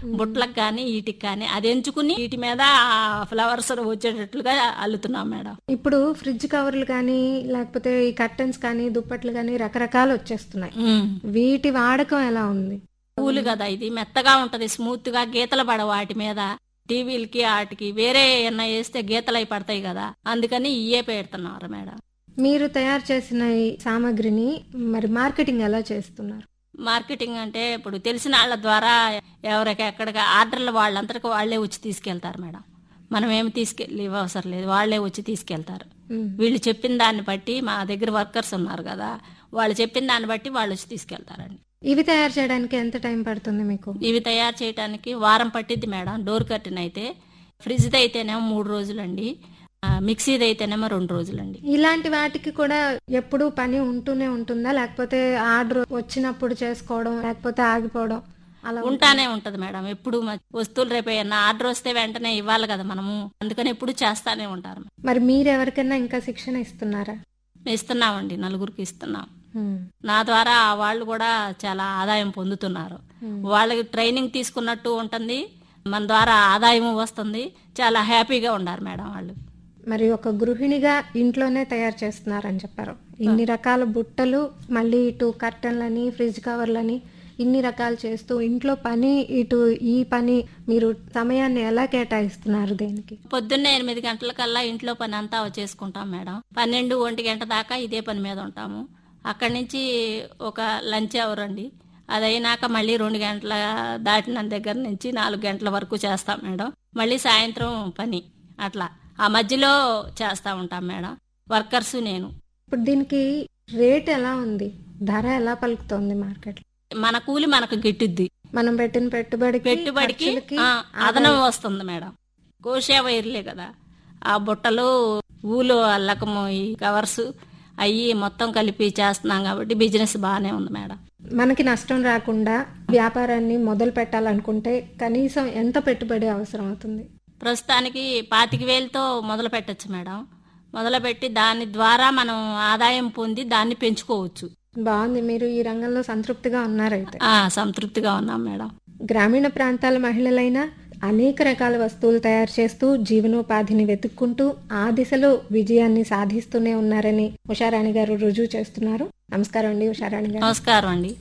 బుట్టలకు కానీ వీటికి కానీ అది ఎంచుకుని వీటి మీద ఫ్లవర్స్ వచ్చేటట్లుగా అల్లుతున్నాం మేడం ఇప్పుడు ఫ్రిడ్జ్ కవర్లు కానీ లేకపోతే ఈ కర్టన్స్ కానీ దుప్పట్లు కానీ రకరకాలు వచ్చేస్తున్నాయి ఉమ్. వీటి వాడకం ఎలా ఉంది పూలు కదా ఇది మెత్తగా ఉంటది స్మూత్ గా గీతలు పడ వాటి మీద టీవీలకి వాటికి వేరే ఏమన్నా వేస్తే గీతలు అయి పడతాయి కదా అందుకని ఇయే పెడుతున్నారు మేడం మీరు తయారు చేసిన ఈ సామాగ్రిని మరి మార్కెటింగ్ ఎలా చేస్తున్నారు మార్కెటింగ్ అంటే ఇప్పుడు తెలిసిన వాళ్ళ ద్వారా ఎవరికి ఎక్కడికి ఆర్డర్లు వాళ్ళంతటికి వాళ్ళే వచ్చి తీసుకెళ్తారు మేడం మనం ఏమి తీసుకెళ్ళి అవసరం లేదు వాళ్ళే వచ్చి తీసుకెళ్తారు ఉమ్. వీళ్ళు చెప్పిన దాన్ని బట్టి మా దగ్గర వర్కర్స్ ఉన్నారు కదా వాళ్ళు చెప్పిన దాన్ని బట్టి వాళ్ళు వచ్చి తీసుకెళ్తారండి ఇవి తయారు చేయడానికి ఎంత టైం పడుతుంది మీకు ఇవి తయారు చేయడానికి వారం పట్టిద్ది మేడం డోర్ కర్టెన్ అయితే ఫ్రిడ్జ్ది అయితేనేమో మూడు రోజులండి ఆ, మిక్సీది అయితేనేమో రెండు రోజులండి ఇలాంటి వాటికి కూడా ఎప్పుడు పని ఉంటూనే ఉంటుందా లేకపోతే ఆర్డర్ వచ్చినప్పుడు చేసుకోవడం లేకపోతే ఆగిపోవడం అలా ఉంటుందా? ఉంటానే ఉంటది మేడం ఎప్పుడు మ- వస్తువులు రేపు ఏమన్నా ఆర్డర్ వస్తే వెంటనే ఇవ్వాలి కదా మనము అందుకని ఎప్పుడు చేస్తానే ఉంటారు మరి మీరు ఎవరికైనా ఇంకా శిక్షణ ఇస్తున్నారా మేము ఇస్తున్నామండి నలుగురికి ఇస్తున్నాం ఉమ్. నా ద్వారా వాళ్ళు కూడా చాలా ఆదాయం పొందుతున్నారు వాళ్ళకి ట్రైనింగ్ తీసుకున్నట్టు ఉంటుంది మన ద్వారా ఆదాయం వస్తుంది చాలా హ్యాపీగా ఉన్నారు మేడం వాళ్ళు మరి ఒక గృహిణిగా ఇంట్లోనే తయారు చేస్తున్నారని చెప్పారు ఇన్ని రకాల బుట్టలు మళ్ళీ ఇటు కర్టన్లని ఫ్రిడ్జ్ కవర్లని ఇన్ని రకాలు చేస్తూ ఇంట్లో పని ఇటు ఈ పని మీరు సమయాన్ని ఎలా కేటాయిస్తున్నారు దేనికి పొద్దున్నే ఎనిమిది గంటలకల్లా ఇంట్లో పని అంతా చేసుకుంటాం మేడం పన్నెండు ఒంటి గంట దాకా ఇదే పని మీద ఉంటాము అక్కడి నుంచి ఒక లంచ్ అవర్ అండి అది అయినాక మళ్ళీ రెండు గంటల దాటిన దగ్గర నుంచి నాలుగు గంటల వరకు చేస్తాం మేడం మళ్ళీ సాయంత్రం పని అట్లా ఆ మధ్యలో చేస్తా ఉంటాం మేడం వర్కర్స్ నేను ఇప్పుడు దీనికి రేట్ ఎలా ఉంది ధర ఎలా పలుకుతోంది మార్కెట్ మన కూలి మనకు గిట్టుద్ది మనం పెట్టిన పెట్టుబడికి పెట్టుబడికి ఖర్చులకి ఆ, అదనం వస్తుంది మేడం కోసే వైర్లే కదా ఆ బుట్టలు ఊలు అల్లకము ఈ కవర్స్ అయ్యి మొత్తం కలిపి చేస్తున్నాం కాబట్టి బిజినెస్ బాగానే ఉంది మేడం మనకి నష్టం రాకుండా వ్యాపారాన్ని మొదలు పెట్టాలనుకుంటే కనీసం ఎంత పెట్టుబడి అవసరం అవుతుంది ప్రస్తుతానికి పాతిక వేలతో మొదలు పెట్టచ్చు మేడం మొదలుపెట్టి దాని ద్వారా మనం ఆదాయం పొంది దాన్ని పెంచుకోవచ్చు బాగుంది మీరు ఈ రంగంలో సంతృప్తిగా ఉన్నారైతే ఆ సంతృప్తిగా ఉన్నాం మేడం గ్రామీణ ప్రాంతాల మహిళలైనా అనేక రకాల వస్తువులు తయారు చేస్తూ జీవనోపాధిని వెతుక్కుంటూ ఆ దిశలో విజయాన్ని సాధిస్తూనే ఉన్నారని ఉషారాణి గారు రుజువు చేస్తున్నారు నమస్కారం అండి ఉషారాణి గారు నమస్కారం అండి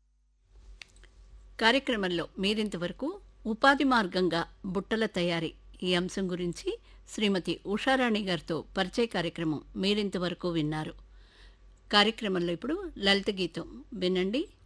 కార్యక్రమంలో మీరింతవరకు ఉపాధి మార్గంగా బుట్టల తయారీ ఈ అంశం గురించి శ్రీమతి ఉషారాణి గారితో పరిచయ కార్యక్రమం మీరింతవరకు విన్నారు కార్యక్రమంలో ఇప్పుడు లలిత గీతం వినండి